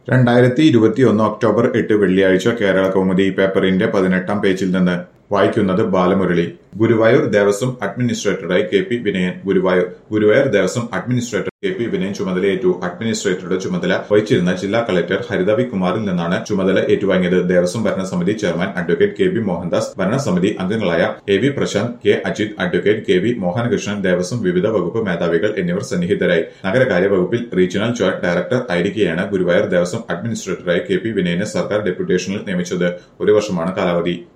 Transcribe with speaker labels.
Speaker 1: രണ്ടായിരത്തി ഇരുപത്തിയൊന്ന് ഒക്ടോബർ എട്ട് വെള്ളിയാഴ്ച കേരള കൗമുദി പേപ്പറിന്റെ പതിനെട്ടാം പേജിൽ നിന്ന് വായിക്കുന്നത് ബാലമുരളി ഗുരുവായൂർ ദേവസ്വം അഡ്മിനിസ്ട്രേറ്ററായി K P Vinayan Guruvayur Guruvayur Devaswom administrator K P Vinayan ചുമതലയേറ്റു അഡ്മിനിസ്ട്രേറ്ററുടെ ചുമതല വഹിച്ചിരുന്ന ജില്ലാ കളക്ടർ ഹരിതവി കുമാറിൽ നിന്നാണ് ചുമതല ഏറ്റുവാങ്ങിയത് ദേവസ്വം ഭരണസമിതി chairman advocate K V Mohandas ഭരണസമിതി അംഗങ്ങളായ A V Prashanth K Ajith advocate K V Mohanakrishnan Devaswom വിവിധ വകുപ്പ് മേധാവികൾ എന്നിവർ സന്നിഹിതരായി നഗരകാര്യ വകുപ്പിൽ റീജിയണൽ ജോയിന്റ് ഡയറക്ടർ ആയിരിക്കെയാണ് ഗുരുവായൂർ ദേവസ്വം അഡ്മിനിസ്ട്രേറ്ററായി കെ പി വിനയനെ സർക്കാർ ഡെപ്യൂട്ടേഷനിൽ നിയമിച്ചത് ഒരു വർഷമാണ് കാലാവധി